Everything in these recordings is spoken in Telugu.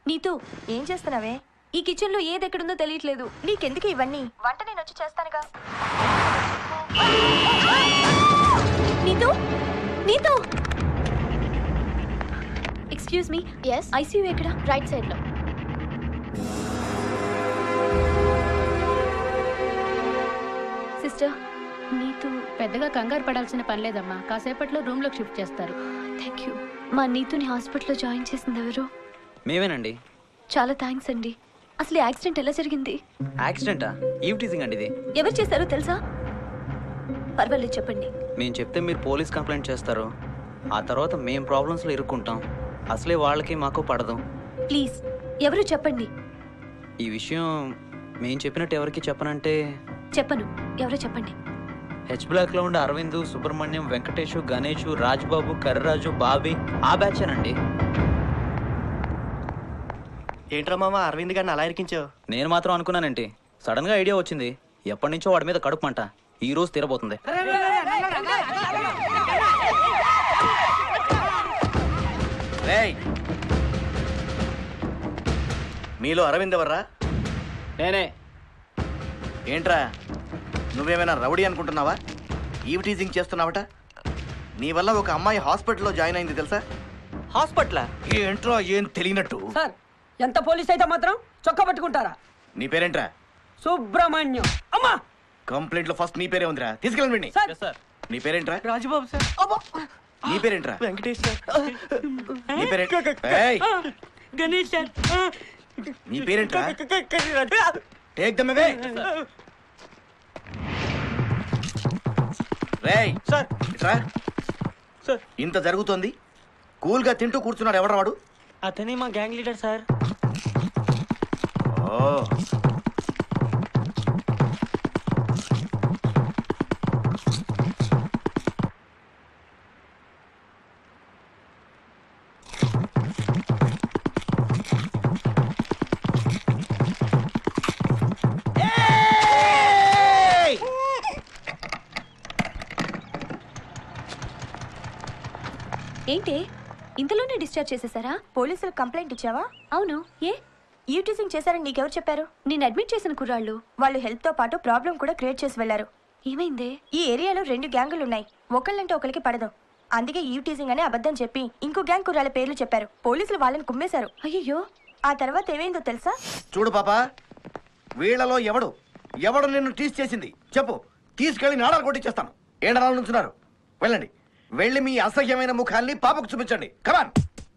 నీతూ ఏం చేస్తున్నావే ఈ కిచెన్ లో ఏది ఎక్కడుందో తెలియట్లేదు నీకెందుకు ఇవన్నీ వంట నేను వచ్చి చేస్తానుగా Neetu Neetu excuse me yes ICU ఎక్కడ రైట్ సైడ్ లో సిస్టర్ నీతూ పెద్దగా కంగారు పడాల్సిన పని లేదమ్మా కాసేపట్లో రూమ్ లోకి షిఫ్ట్ చేస్తారు థ్యాంక్ యూ మా నీతుని హాస్పిటల్లో జాయిన్ చేసింది ఎవరు మేమేనండి చాలా థ్యాంక్స్ అండి అసలు ఈ యాక్సిడెంట్ ఎలా జరిగింది యాక్సిడెంటా ఈవ్ టీజింగ్ అండి ఇది ఎవరు చేశారో తెలుసా పర్వాలేదు చెప్పండి మేము చెప్తే మీరు పోలీస్ కంప్లైంట్ చేస్తారు ఆ తర్వాత మేము ప్రాబ్లమ్స్లో ఇరుక్కుంటాం అసలే వాళ్ళకి మాకు పడదు ప్లీజ్ ఎవరు చెప్పండి ఈ విషయం మేము చెప్పినట్టు ఎవరికి చెప్పనంటే చెప్పను ఎవరో చెప్పండి హెచ్ బ్లాక్లో ఉండే అరవింద్ సుబ్రహ్మణ్యం వెంకటేష్ గణేష్ రాజ్బాబు కర్రాజు బాబీ ఆ బ్యాచేనండి ఏంట్రా మామ అరవింద్ గారిని అలా ఇరికించావు నేను మాత్రం అనుకున్నానంటే సడన్గా ఐడియా వచ్చింది ఎప్పటి నుంచో వాడి మీద కడుపు మంట ఈ రోజు తీరబోతుంది రేయ్ మీలో అరవింద్ ఎవర్రా నేనే ఏంట్రా నువ్వేమైనా రౌడీ అనుకుంటున్నావా ఈవ్ టీజింగ్ చేస్తున్నావట నీ వల్ల ఒక అమ్మాయి హాస్పిటల్లో జాయిన్ అయింది తెలుసా హాస్పిటల్ ఏంట్రా ఏం తెలియనట్టు సార్ ఎంత పోలీస్ అయితే మాత్రం చొక్కా పట్టుకుంటారా నీ పేరేంట్రా సుబ్రహ్మణ్యం అమ్మా కంప్లైంట్ లో ఫస్ట్ నీ పేరే ఉందిరా తీసుకెళ్ళండి సార్ సార్ నీ పేరేంట్రా రాజుబాబు సార్ నీ పేరేంట్రా వెంకటేష్ సార్ నీ పేరేంట్రా ఏయ్, గణేష్ సార్ నీ పేరేంట్రా టేక్ దమ్ అవే రేయ్ సార్ ఇట్రా సార్ ఇంత జరుగుతోంది కూల్ గా తింటూ కూర్చున్నాడు ఎవడ్రా వాడు అతనే మా గ్యాంగ్ లీడర్ సార్ ఓ ఏంటి ఇంతలోనే డిశ్చార్జ్ చేసేసారా పోలీసులు కంప్లైంట్ ఇచ్చావా అవును ఏ యూటీజింగ్ చేశారని నీకెవరు చెప్పారు నేను అడ్మిట్ చేసిన కుర్రాళ్ళు వాళ్ళు హెల్ప్ తో పాటు ప్రాబ్లం కూడా క్రియేట్ చేసి వెళ్లారు ఏమైందే ఈ ఏరియాలో రెండు గ్యాంగులు ఉన్నాయి ఒకళ్ళంటే ఒకరికి పడదు అందుకే యూటీజింగ్ అనే అబద్ధం చెప్పి ఇంకో గ్యాంగ్ కుర్రాల పేర్లు చెప్పారు పోలీసులు వాళ్ళని కుమ్మేశారు అయ్యో ఆ తర్వాత ఏమైందో తెలుసా చూడు పాప వీళ్ళలో ఎవడు ఎవడు నిన్ను టీస్ చేసింది చెప్పు తీసుకెళ్లి నాడాలు కొట్టించేస్తాను ఏడరాలు నుంచున్నారు వెళ్ళండి వెళ్ళి మీ అసహ్యమైన ముఖాల్ని పాపకు చూపించండి కమాన్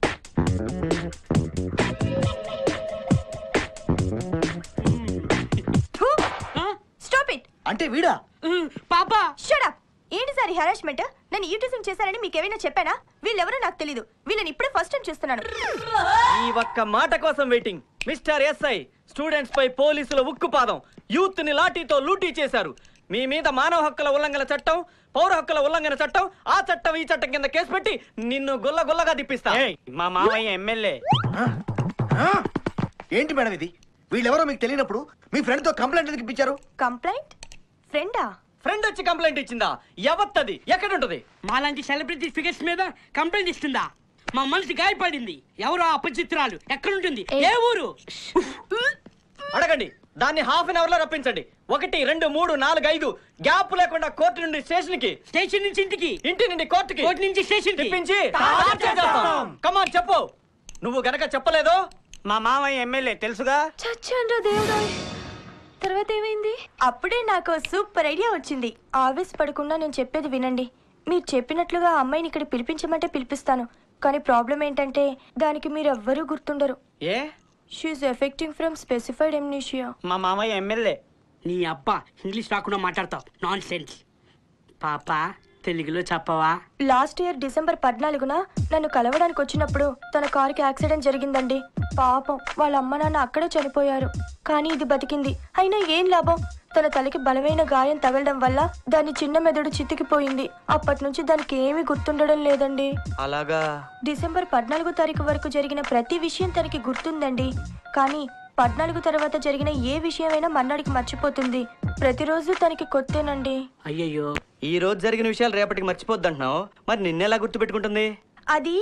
స్టాప్ ఇట్ అంటే వీడా పాప షట్ అప్ ఏంటి సార్ హెరాస్మెంట్ నన్ను యూటీజింగ్ చేశారని మీకు ఏమైనా చెప్పానా వీళ్ళెవరో నాకు తెలీదు వీళ్ళని ఇప్పుడే ఫస్ట్ టైం చూస్తున్నాను ఈ ఒక్క మాట కోసం వెయిటింగ్ మిస్టర్ ఎస్ఐ స్టూడెంట్స్ పై పోలీసుల ఉక్కుపాదం యూత్ ని లాఠీతో లూటీ చేశారు మీ మీద మానవ హక్కుల ఉల్లంఘన చట్టం పౌర హక్కుల ఉల్లంఘన చట్టం ఆ చట్టం ఈ చట్టం కింద కేసు పెట్టి నిన్ను గుల్ల గుల్లగా తిప్పిస్తా మా మామయ్య ఎమ్మెల్యే ఆ? ఆ? ఏంటి మేడం ఇది వీళ్ళెవరో మీకు తెలియనప్పుడు మీ ఫ్రెండ్ తో కంప్లైంట్ ఎందుకు ఇప్పించారు కంప్లైంట్ ఫ్రెండా ఫ్రెండ్ వచ్చి కంప్లైంట్ ఇచ్చిందా ఎవత్తది ఎక్కడుంటది మాలాంటి సెలబ్రిటీ ఫిగర్స్ మీద కంప్లైంట్ ఇస్తుందా మా మనసు గాయపడింది ఎవరో అపచిత్రాలు ఎక్కడుంటుంది ఏ ఊరు అడగండి దాన్ని హాఫ్ అన్ అవర్ లో రప్పించండి ఒకటి రెండు మూడు నాలుగు ఐదు గ్యాప్ లేకుండా కోర్టు నుండి స్టేషన్ కి స్టేషన్ నుంచి ఇంటికి ఇంటి నుండి కోర్టుకి కోర్టు నుంచి స్టేషన్ తిప్పించి కమాన్ చెప్పు నువ్వు గనక చెప్పలేదు మా మామయ్య ఎమ్మెల్యే తెలుసుగా చచ్చాన్రా దేవుడా తర్వాత ఏమైంది అప్పుడే నాకు సూపర్ ఐడియా వచ్చింది ఆవేశపడకుండా నేను చెప్పేది వినండి మీరు చెప్పినట్లుగా ఆ అమ్మాయిని ఇక్కడ పిలిపించమంటే పిలిపిస్తాను కానీ ప్రాబ్లం ఏంటంటే దానికి మీరు ఎవ్వరూ గుర్తుండరు ఏ she affecting from specified amnesia మా మామయ్య ఎమ్మెల్యే నీ అబ్బా ఇంగ్లీష్ రాకుండా మాట్లాడతావు నాన్ సెన్స్ పాప తెలుగులో చెప్పవా లాస్ట్ ఇయర్ డిసెంబర్ పద్నాలుగున నన్ను కలవడానికి వచ్చినప్పుడు తన కారుకి యాక్సిడెంట్ జరిగిందండి పాపం వాళ్ళ అమ్మ నాన్న అక్కడే చనిపోయారు కానీ ఇది బతికింది అయినా ఏం లాభం తన తలకి బలమైన గాయం తగలడం వల్ల దాని చిన్న మెదడు చితికిపోయింది అప్పటి నుంచి దానికి ఏమీ గుర్తుండడం లేదండి అలాగా డిసెంబర్ పద్నాలుగో తారీఖు వరకు జరిగిన ప్రతి విషయం తనకి గుర్తుందండి కానీ పద్నాలుగు తర్వాత జరిగిన ఏ విషయమైనా మన్నాడికి మర్చిపోతుంది ప్రతిరోజు తనకి కొత్తేనండి అయ్యయ్యో ఈ రోజు జరిగిన విషయాలు రేపటికి మర్చిపోద్ది అంటున్నావు మరి నిన్నెలా గుర్తు పెట్టుకుంటుంది అది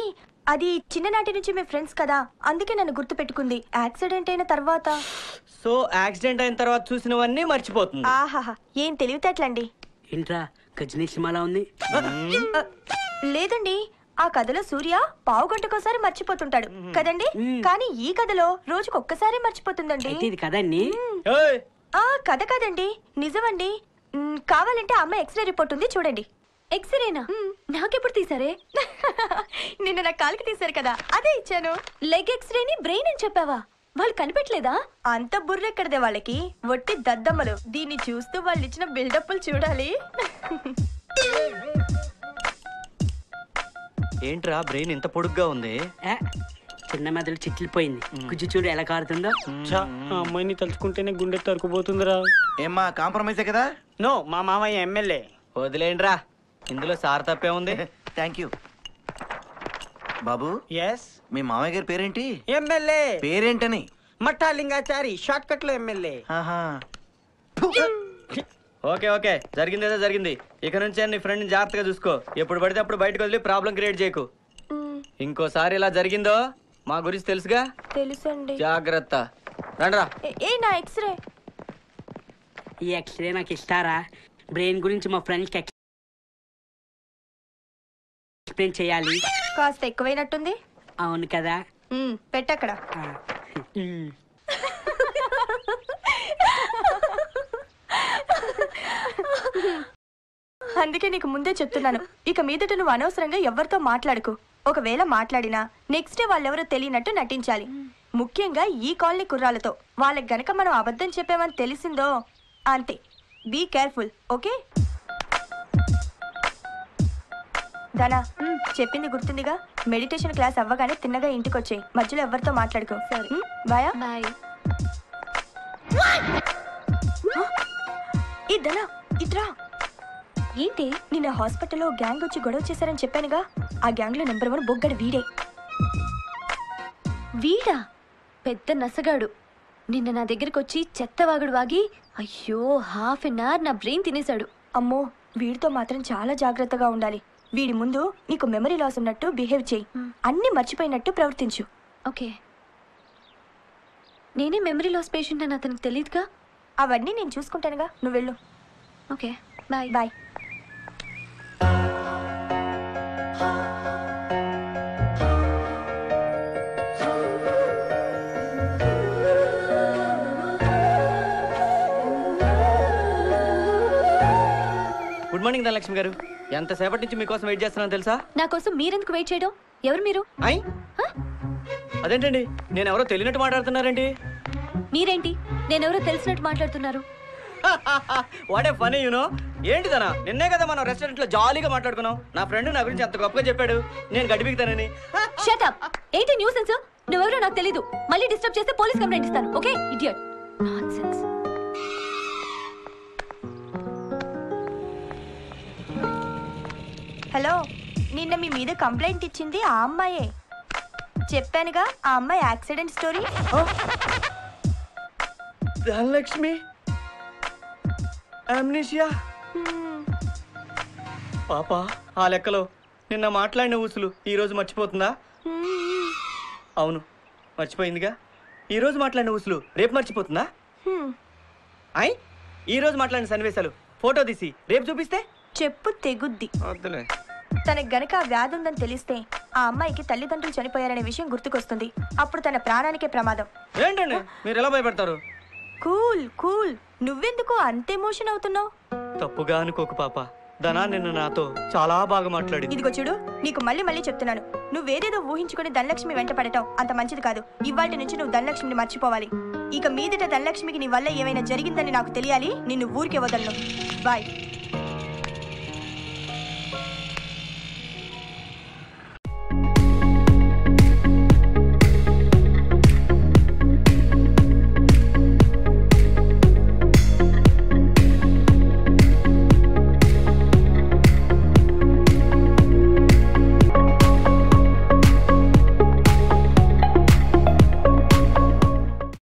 అది చిన్ననాటి నుంచి మీ ఫ్రెండ్స్ కదా అందుకే నన్ను గుర్తు పెట్టుకుంది యాక్సిడెంట్ అయిన తర్వాత సో యాక్సిడెంట్ అయిన తర్వాత చూసినవన్నీ మర్చిపోతుంది ఆహాహా ఏం తెలివితేటలండి ఏంట్రా గజనీ సినిమాలా ఉంది ఆ, లేదండి ఆ కథలో సూర్య పావు గంటకోసారి మర్చిపోతుంటాడు కదండి కానీ ఈ కథలో రోజుకు ఒక్కసారి మర్చిపోతుందండి అయితే ఇది కదండి ఏయ్, ఆ కథ కాదండి నిజమండి మ్, కావాలంటే అమ్మ ఎక్స్రే రిపోర్ట్ ఉంది చూడండి ఎక్స్రేనా నాకెప్పుడు తీసారే నిన్న నా కాలికి తీశారు కదా అదే ఇచ్చాను లెగ్ ఎక్స్రేని బ్రెయిన్ అని చెప్పావా వాళ్ళు కనిపెట్టలేదా అంత బుర్రెక్కడదే వాళ్ళకి వట్టి దద్దమ్మలు దీన్ని చూస్తూ వాళ్ళు ఇచ్చిన బిల్డప్లు చూడాలి ఏంట్రా బ్రెయిన్ ఇంత పొడుగ్గా ఉంది ఏ, చిన్న మెదడు చిట్లిపోయింది గుజ్జు చూడు ఎలా కారుతుందో ఛా, ఆ అమ్మాయిని తలుచుకుంటేనే గుండె తరుకుపోతుందిరా ఏమ్మా కాంప్రమైజే కదా నో మా మామయ్య ఎమ్మెల్యే వదిలేండ్రా ఇందులో సార్ తప్పే ఉంది థ్యాంక్ యూ బాబు ఎస్ మీ మామయ్య గారి పేరేంటి ఎమ్మెల్యే పేరేంటని మఠాలింగాచారి షార్ట్ కట్ లో ఎమ్మెల్యే ఆహా ఓకే ఓకే జరిగింది ఏదో జరిగింది ఇక నుంచి నీ ఫ్రెండ్ జాగ్రత్తగా చూసుకో ఎప్పుడు పడితే అప్పుడు బయటకు వదిలి ప్రాబ్లం క్రియేట్ చేయకు ఇంకోసారి ఇలా జరిగిందో మా గురించి తెలుసుగా తెలుసండి జాగ్రత్త రండ్రా ఏ- ఏ నా ఎక్స్రే ఈ ఎక్స్రే నాకు ఇస్తారా బ్రెయిన్ గురించి మా ఫ్రెండ్స్కి ఎక్స్ప్లెయిన్ చేయాలి కాస్త ఎక్కువైనట్టుంది అవును కదా మ్, పెట్టక్కడ ఆ, ఉమ్. అందుకే నీకు ముందే చెప్తున్నాను ఇక మీదట నువ్వు అనవసరంగా ఎవరితో మాట్లాడుకు ఒకవేళ మాట్లాడినా నెక్స్ట్ డే వాళ్ళెవరో తెలియనట్టు నటించాలి ముఖ్యంగా ఈ కాలనీ కుర్రాలతో వాళ్ళకి గనక మనం అబద్ధం చెప్పామని తెలిసిందో అంతే బీ కేర్ఫుల్ ఓకే ధనా చెప్పింది గుర్తుందిగా మెడిటేషన్ క్లాస్ అవ్వగానే తిన్నగా ఇంటికి వచ్చేయి మధ్యలో ఎవరితో మాట్లాడుకో ఉమ్, బాయా బాయ్ ఈ ధనా ఇట్రా ఏంటి నిన్న హాస్పిటల్లో గ్యాంగ్ వచ్చి గొడవ చేశారని చెప్పానుగా ఆ గ్యాంగ్ లో నెంబర్ వన్ బొగ్గడు వీడే వీడా పెద్ద నసగాడు నిన్న నా దగ్గరికి వచ్చి చెత్తవాగుడు వాగి అయ్యో హాఫ్ అన్ అవర్ నా బ్రెయిన్ తినేశాడు అమ్మో వీడితో మాత్రం చాలా జాగ్రత్తగా ఉండాలి వీడి ముందు నీకు మెమరీ లాస్ ఉన్నట్టు బిహేవ్ చేయి అన్ని మర్చిపోయినట్టు ప్రవర్తించు ఓకే నేనే మెమరీ లాస్ పేషెంట్ అని అతనికి తెలియదుగా అవన్నీ నేను చూసుకుంటానుగా నువ్వు వెళ్ళు okay bye bye good morning Dhanalakshmi గారు ఎంతసేపటి నుంచి మీకోసం వెయిట్ చేస్తున్నాను తెలుసా నా కోసం మీరెందుకు వెయిట్ చేయడం ఎవరు మీరు అయ్ అదేంటండి నేను ఎవరో తెలియనట్టు మాట్లాడుతున్నారండి మీరేంటి నేనెవరో తెలిసినట్టు మాట్లాడుతున్నారు వాడే ఫనీ యూనో ఏంటిదనా నిన్నే కదా మనం రెస్టారెంట్ లో జాలీగా మాట్లాడుకున్నాం నా ఫ్రెండ్ నా గురించి అంత గొప్పగా చెప్పాడు నేను గడిపిగుతానని షటప్ ఏంటి న్యూసెన్స్ నువ్వెవరో నాకు తెలీదు మళ్ళీ డిస్టర్బ్ చేస్తే పోలీస్ కంప్లైంట్ ఇస్తాను ఓకే ఇడియట్ నాన్సెన్స్ హలో నిన్న మీ మీద కంప్లైంట్ ఇచ్చింది ఆ అమ్మాయే చెప్పానుగా ఆ అమ్మాయి యాక్సిడెంట్ స్టోరీ ధనలక్ష్మి అమ్నీషియా పాప ఆ లెక్కలో నిన్న మాట్లాడిన ఊసులు ఈ రోజు మర్చిపోతుందా అవును మర్చిపోయిందిగా ఈ రోజు మాట్లాడిన ఊసులు రేపు మర్చిపోతుందా అయ్ ఈ రోజు మాట్లాడిన సన్నివేశాలు ఫోటో తీసి రేపు చూపిస్తే చెప్పు తెగుద్ది వద్దులే తనకు గనక ఆ వ్యాధి ఉందని తెలిస్తే ఆ అమ్మాయికి తల్లిదండ్రులు చనిపోయారనే విషయం గుర్తుకొస్తుంది అప్పుడు తన ప్రాణానికే ప్రమాదం ఏంటండి మీరు ఎలా భయపడతారు కూల్ కూల్ నువ్వెందుకు అంత ఎమోషన్ అవుతున్నావు తప్పుగా అనుకోకు పాప ధనా నిన్న నాతో చాలా బాగా మాట్లాడింది ఇదిగో చూడు నీకు మళ్ళీ మళ్ళీ చెప్తున్నాను నువ్వేదేదో ఊహించుకుని ధనలక్ష్మి వెంట పడటం అంత మంచిది కాదు ఇవాటి నుంచి నువ్వు ధనలక్ష్మిని మర్చిపోవాలి ఇక మీదట ధనలక్ష్మికి నీ వల్ల ఏమైనా జరిగిందని నాకు తెలియాలి నిన్ను ఊరికే వదలను బాయ్